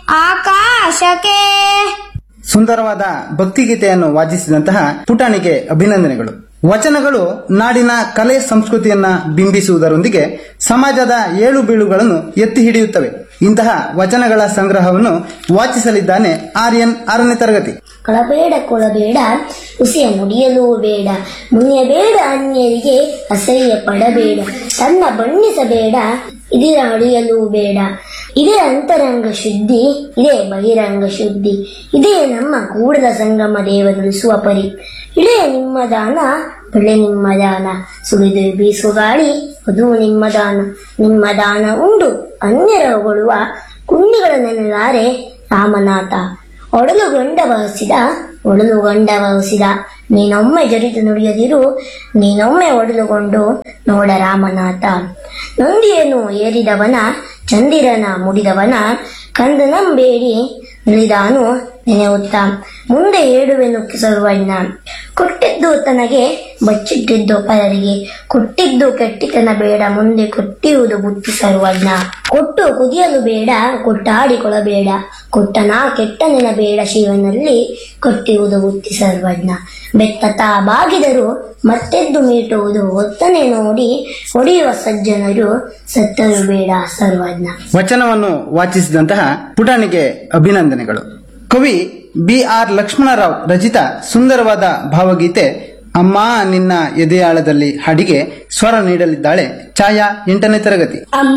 ಆಕಾಶಕ್ಕೆ ಸುಂದರವಾದ ಭಕ್ತಿಗೀತೆಯನ್ನು ವಾಚಿಸಿದಂತಹ ಪುಟಾಣಿಗೆ ಅಭಿನಂದನೆಗಳು ವಚನಗಳು ನಾಡಿನ ಕಲೆ ಸಂಸ್ಕೃತಿಯನ್ನ ಬಿಂಬಿಸುವುದರೊಂದಿಗೆ ಸಮಾಜದ ಏಳು ಬೀಳುಗಳನ್ನು ಎತ್ತಿ ಹಿಡಿಯುತ್ತವೆ ಇಂತಹ ವಚನಗಳ ಸಂಗ್ರಹವನ್ನು ವಾಚಿಸಲಿದ್ದಾನೆ ಆರ್ಯನ್ ಆರನೇ ತರಗತಿ ಕಳಬೇಡ ಕೊಳಬೇಡ ಹುಸಿಯ ನುಡಿಯಲೂ ಬೇಡ ಮುನಿಯಬೇಡ ಅನ್ಯರಿಗೆ ಅಸಹ್ಯ ಪಡಬೇಡ ತನ್ನ ಬಣ್ಣಿಸಬೇಡ ಇದಿರ ಅಡಿಯಲೂ ಬೇಡ ಇದೇ ಅಂತರಂಗ ಶುದ್ಧಿ ಇದೇ ಬಹಿರಂಗ ಶುದ್ಧಿ ಇದೇ ನಮ್ಮ ಕೂಡಲ ಸಂಗಮ ದೇವರುಳಿಸುವ ಪರಿ ಇಳೆ ನಿಮ್ಮ ದಾನ ಬೆಳೆ ನಿಮ್ಮ ದಾನ ಸುಳಿದು ಬೀಸು ಗಾಳಿ ಅದು ನಿಮ್ಮ ದಾನ ನಿಮ್ಮ ದಾನ ಉಂಡು ಅನ್ಯರ ಹೊಗಳುವ ಕುಂಡಿಗಳ ನೆನಲಾರೆ ರಾಮನಾಥ ಒಡಲುಗೊಂಡ ವಹಿಸಿದ ಒಡಲುಗೊಂಡ ವಹಿಸಿದ ನೀನೊಮ್ಮೆ ಜರಿದು ನುಡಿಯದಿರು ನೀನೊಮ್ಮೆ ಒಡಲುಗೊಂಡು ನೋಡ ರಾಮನಾಥ ನಂದಿಯನ್ನು ಏರಿದವನ ಚಂದಿರನ ಮುಡಿದವನ ಕಂದನಂಬೇಡಿ ನಿಳಿದಾನು ನೆನೆಯುತ್ತ ಮುಂದೆ ಹೇಳುವೆನು ಸರ್ವಣ್ಣ ಕೊಟ್ಟಿದ್ದು ತನಗೆ ಬಚ್ಚಿಟ್ಟಿದ್ದು ಪರರಿಗೆ ಕೊಟ್ಟಿದ್ದು ಕೆಟ್ಟಿತನ ಬೇಡ ಮುಂದೆ ಕೊಟ್ಟಿರುವುದು ಬುತ್ತಿ ಸರ್ವಜ್ಞ ಕೊಟ್ಟು ಕುದಿಯಲು ಬೇಡ ಕೊಟ್ಟಾಡಿಕೊಳ್ಳಬೇಡ ಕೊಟ್ಟನ ಕೆಟ್ಟ ನೆನಬೇಡ ಶಿವನಲ್ಲಿ ಕೊಟ್ಟಿರುವುದು ಬುತ್ತಿ ಸರ್ವಜ್ಞ ಬೆತ್ತತ ಬಾಗಿದರು ಮತ್ತೆದ್ದು ಮೀಟುವುದು ಒತ್ತನೆ ನೋಡಿ ಹೊಡೆಯುವ ಸಜ್ಜನರು ಸತ್ತರು ಬೇಡ ಸರ್ವಜ್ಞ ವಚನವನ್ನು ವಾಚಿಸಿದಂತಹ ಪುಟಾಣಿಗೆ ಅಭಿನಂದನೆಗಳು ಕವಿ ಬಿ ಆರ್ ಲಕ್ಷ್ಮಣರಾವ್ ರಚಿತ ಸುಂದರವಾದ ಭಾವಗೀತೆ ಅಮ್ಮ ನಿನ್ನ ಎದೆಯಾಳದಲ್ಲಿ ಹಾಡಿಗೆ ಸ್ವರ ನೀಡಲಿದ್ದಾಳೆ ಛಾಯಾ ಎಂಟನೇ ತರಗತಿ ಅಮ್ಮ